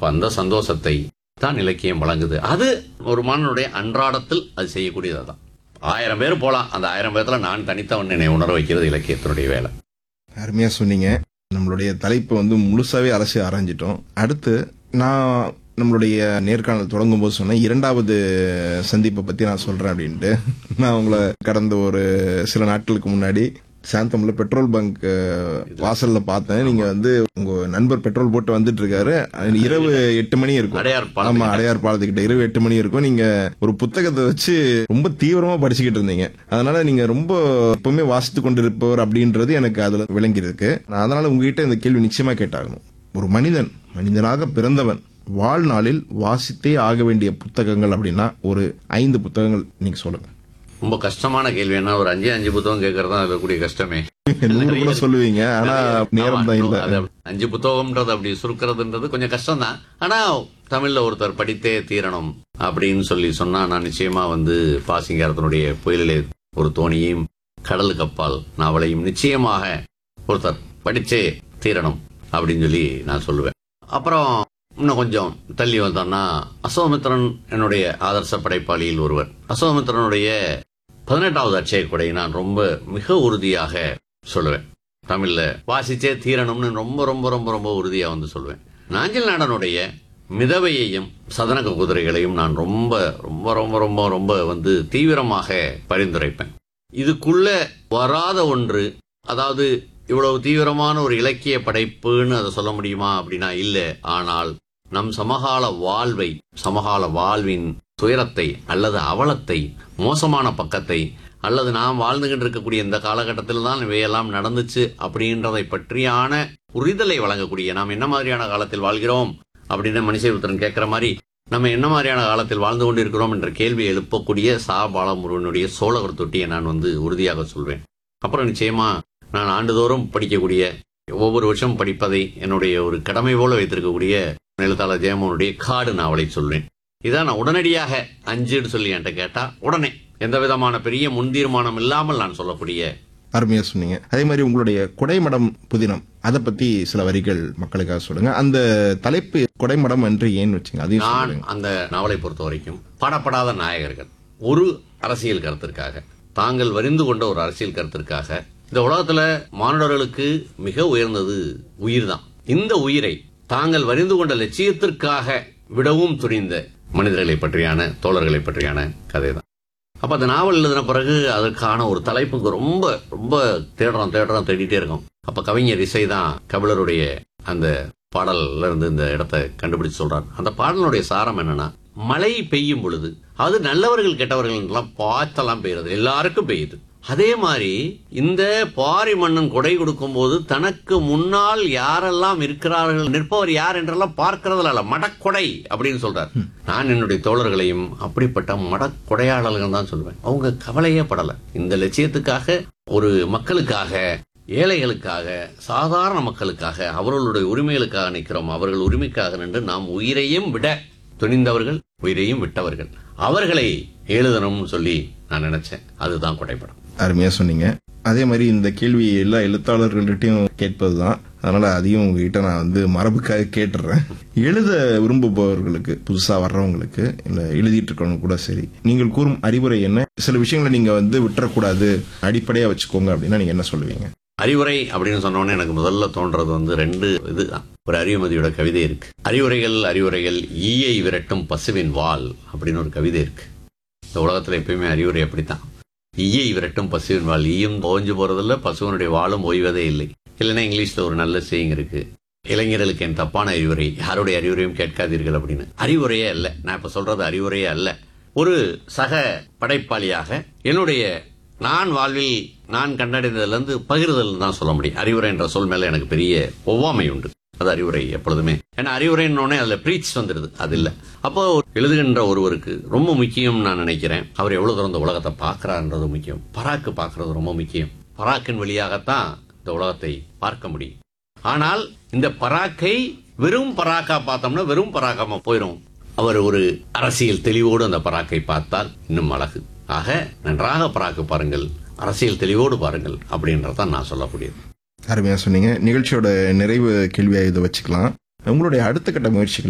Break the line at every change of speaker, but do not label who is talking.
அப்ப அந்த சந்தோஷத்தை தான் இலக்கியம் வழங்குது அது ஒரு மாணவனுடைய அன்றாடத்தில் அது செய்யக்கூடியது தான் ஆயிரம் பேர் போலாம் அந்த ஆயிரம் பேர்த்துல நான் தனித்தவன் என்னை உணர வைக்கிறது இலக்கியத்தினுடைய வேலை
அருமையா சொன்னீங்க நம்மளுடைய தலைப்பு வந்து முழுசாவே அரசு ஆராய்ஞ்சிட்டோம் அடுத்து நான் நம்மளுடைய நேர்காணல் தொடங்கும் போது சொன்னேன் இரண்டாவது சந்திப்பை பத்தி நான் சொல்றேன் அப்படின்ட்டு நான் உங்களை கடந்த ஒரு சில நாட்களுக்கு முன்னாடி சாந்தம்ல பெட்ரோல் பங்க் வாசல்ல பார்த்தேன் நீங்க வந்து உங்க நண்பர் பெட்ரோல் போட்டு வந்துட்டு இருக்காரு இரவு எட்டு மணி இருக்கும்
அடையார்
ஆமா
பாலம்
அடையார் பாலத்துக்கிட்ட இரவு எட்டு மணி இருக்கும் நீங்க ஒரு புத்தகத்தை வச்சு ரொம்ப தீவிரமா படிச்சுக்கிட்டு இருந்தீங்க அதனால நீங்க ரொம்ப எப்பவுமே வாசித்து கொண்டிருப்பவர் அப்படின்றது எனக்கு அதுல விளங்கி இருக்கு நான் அதனால உங்ககிட்ட இந்த கேள்வி நிச்சயமா கேட்டாகணும் ஒரு மனிதன் மனிதனாக பிறந்தவன் வாழ்நாளில் வாசித்தே ஆக வேண்டிய புத்தகங்கள் அப்படின்னா ஒரு ஐந்து புத்தகங்கள் நீங்க சொல்லுங்க
ரொம்ப கஷ்டமான கேள்வி என்ன ஒரு அஞ்சு அஞ்சு புத்தகம் கேட்கறது தான் இருக்கக்கூடிய கஷ்டமே
நூறு கூட சொல்லுவீங்க ஆனா நேரம் தான் இல்ல
அது அஞ்சு புத்தகம்ன்றது அப்படி சுருக்கிறதுன்றது கொஞ்சம் கஷ்டம் தான் ஆனா தமிழ்ல ஒருத்தர் படித்தே தீரணும் அப்படின்னு சொல்லி சொன்னா நான் நிச்சயமா வந்து பாசிங்காரத்தினுடைய புயலிலே ஒரு தோணியையும் கடலுக்கு அப்பால் நாவலையும் நிச்சயமாக ஒருத்தர் படிச்சே தீரணும் அப்படின்னு சொல்லி நான் சொல்லுவேன் அப்புறம் இன்னும் கொஞ்சம் தள்ளி வந்தோம்னா அசோமித்திரன் என்னுடைய ஆதர்ச படைப்பாளியில் ஒருவர் அசோமித்திரனுடைய பதினெட்டாவது அட்சயக்குடை நான் ரொம்ப மிக உறுதியாக சொல்லுவேன் தமிழ்ல வாசிச்சே தீரணும்னு ரொம்ப ரொம்ப ரொம்ப ரொம்ப உறுதியா வந்து சொல்லுவேன் நாஞ்சில் நாடனுடைய மிதவையையும் சதனக குதிரைகளையும் நான் ரொம்ப ரொம்ப ரொம்ப ரொம்ப ரொம்ப வந்து தீவிரமாக பரிந்துரைப்பேன் இதுக்குள்ள வராத ஒன்று அதாவது இவ்வளவு தீவிரமான ஒரு இலக்கிய படைப்புன்னு அதை சொல்ல முடியுமா அப்படின்னா இல்ல ஆனால் நம் சமகால வாழ்வை சமகால வாழ்வின் துயரத்தை அல்லது அவலத்தை மோசமான பக்கத்தை அல்லது நாம் வாழ்ந்துகிட்டு இருக்கக்கூடிய இந்த காலகட்டத்தில் தான் இவையெல்லாம் நடந்துச்சு அப்படின்றதை பற்றியான புரிதலை வழங்கக்கூடிய நாம் என்ன மாதிரியான காலத்தில் வாழ்கிறோம் அப்படின்னு மனுஷபுத்திரன் கேட்கிற மாதிரி நம்ம என்ன மாதிரியான காலத்தில் வாழ்ந்து கொண்டிருக்கிறோம் என்ற கேள்வி எழுப்பக்கூடிய சா பாலமுருகனுடைய சோழவர் தொட்டியை நான் வந்து உறுதியாக சொல்வேன் அப்புறம் நிச்சயமா நான் ஆண்டுதோறும் படிக்கக்கூடிய ஒவ்வொரு வருஷம் படிப்பதை என்னுடைய ஒரு கடமை போல வைத்திருக்கக்கூடிய எழுத்தாளர் ஜெயமோனுடைய காடு நாவலை சொல்வேன் இதான் நான் உடனடியாக அஞ்சுன்னு சொல்லி என்கிட்ட கேட்டா உடனே எந்த விதமான பெரிய முன்தீர்மானம் இல்லாமல் நான் சொல்லக்கூடிய
அருமையா சொன்னீங்க அதே மாதிரி உங்களுடைய கொடைமடம் புதினம் அதை பத்தி சில வரிகள் மக்களுக்காக சொல்லுங்க அந்த தலைப்பு கொடைமடம் என்று ஏன் வச்சீங்க அதையும்
நான்
சொல்லுங்க
அந்த நாவலை பொறுத்த வரைக்கும் படப்படாத நாயகர்கள் ஒரு அரசியல் கருத்திற்காக தாங்கள் வரிந்து கொண்ட ஒரு அரசியல் கருத்திற்காக இந்த உலகத்துல மானுடர்களுக்கு மிக உயர்ந்தது உயிர்தான் இந்த உயிரை தாங்கள் வரிந்து கொண்ட லட்சியத்திற்காக விடவும் துணிந்த மனிதர்களை பற்றியான தோழர்களை பற்றியான கதை தான் அப்ப அந்த நாவல் எழுதின பிறகு அதற்கான ஒரு தலைப்புக்கு ரொம்ப ரொம்ப தேடுறோம் தேடுறோம் தேடிட்டே இருக்கோம் அப்ப கவிஞர் இசை தான் கபிலருடைய அந்த பாடல்ல இருந்து இந்த இடத்தை கண்டுபிடிச்சு சொல்றார் அந்த பாடலுடைய சாரம் என்னன்னா மழை பெய்யும் பொழுது அது நல்லவர்கள் கெட்டவர்கள் எல்லாம் பார்த்தெல்லாம் பெய்யுறது எல்லாருக்கும் பெய்யுது அதே மாதிரி இந்த பாரி மன்னன் கொடை கொடுக்கும் போது தனக்கு முன்னால் யாரெல்லாம் இருக்கிறார்கள் நிற்பவர் யார் என்றெல்லாம் பார்க்கறதுல அல்ல மடக்கொடை அப்படின்னு சொல்றார் நான் என்னுடைய தோழர்களையும் அப்படிப்பட்ட மடக்கொடையாளர்கள் தான் சொல்லுவேன் அவங்க கவலையே படல இந்த லட்சியத்துக்காக ஒரு மக்களுக்காக ஏழைகளுக்காக சாதாரண மக்களுக்காக அவர்களுடைய உரிமைகளுக்காக நிற்கிறோம் அவர்கள் உரிமைக்காக நின்று நாம் உயிரையும் விட துணிந்தவர்கள் உயிரையும் விட்டவர்கள் அவர்களை எழுதணும்னு சொல்லி நான் நினைச்சேன் அதுதான் கொடைப்படம்
அருமையா சொன்னீங்க அதே மாதிரி இந்த கேள்வி எல்லா எழுத்தாளர்கள்ட்டையும் கேட்பதுதான் அதனால அதையும் உங்ககிட்ட நான் வந்து மரபுக்காக கேட்டுறேன் எழுத விரும்புபவர்களுக்கு புதுசா வர்றவங்களுக்கு இல்ல எழுதிட்டு இருக்கவங்க கூட சரி நீங்கள் கூறும் அறிவுரை என்ன சில விஷயங்களை நீங்க வந்து விட்டுறக்கூடாது அடிப்படையா வச்சுக்கோங்க அப்படின்னா நீங்க என்ன சொல்லுவீங்க
அறிவுரை அப்படின்னு சொன்னோன்னே எனக்கு முதல்ல தோன்றது வந்து ரெண்டு இதுதான் ஒரு அறிவுமதியோட கவிதை இருக்கு அறிவுரைகள் அறிவுரைகள் ஈயை விரட்டும் பசுவின் வால் அப்படின்னு ஒரு கவிதை இருக்கு இந்த உலகத்துல எப்பயுமே அறிவுரை அப்படித்தான் ஈயை விரட்டும் பசுவின் வால் ஈயும் ஓஞ்சு போறதில்ல பசுவனுடைய வாளும் ஓய்வதே இல்லை இல்லைன்னா இங்கிலீஷ்ல ஒரு நல்ல செய்யுங்க இருக்கு இளைஞர்களுக்கு என் தப்பான அறிவுரை யாருடைய அறிவுரையும் கேட்காதீர்கள் அப்படின்னு அறிவுரையே அல்ல நான் இப்ப சொல்றது அறிவுரையே அல்ல ஒரு சக படைப்பாளியாக என்னுடைய நான் வாழ்வில் நான் கண்டடைந்ததுல இருந்து பகிர்தல் தான் சொல்ல முடியும் அறிவுரை என்ற சொல் மேல எனக்கு பெரிய ஒவ்வாமை உண்டு அது அறிவுரை எப்பொழுதுமே ஏன்னா அறிவுரைன்னொடனே அதுல பிரீச் வந்துடுது அது இல்ல அப்போ எழுதுகின்ற ஒருவருக்கு ரொம்ப முக்கியம் நான் நினைக்கிறேன் அவர் எவ்வளவு தூரம் இந்த உலகத்தை பார்க்கிறார்ன்றது முக்கியம் பராக்கு பார்க்கறது ரொம்ப முக்கியம் பராக்கின் வழியாகத்தான் இந்த உலகத்தை பார்க்க முடியும் ஆனால் இந்த பராக்கை வெறும் பராக்கா பார்த்தோம்னா வெறும் பராக்காம போயிடும் அவர் ஒரு அரசியல் தெளிவோடு அந்த பராக்கை பார்த்தால் இன்னும் அழகு ஆக நன்றாக பராக்கு பாருங்கள் அரசியல் தெளிவோடு பாருங்கள் அப்படின்றதான் நான் சொல்லக்கூடியது
அருமையா சொன்னீங்க நிகழ்ச்சியோட நிறைவு கேள்வியா இதை வச்சுக்கலாம் உங்களுடைய அடுத்த கட்ட முயற்சிகள்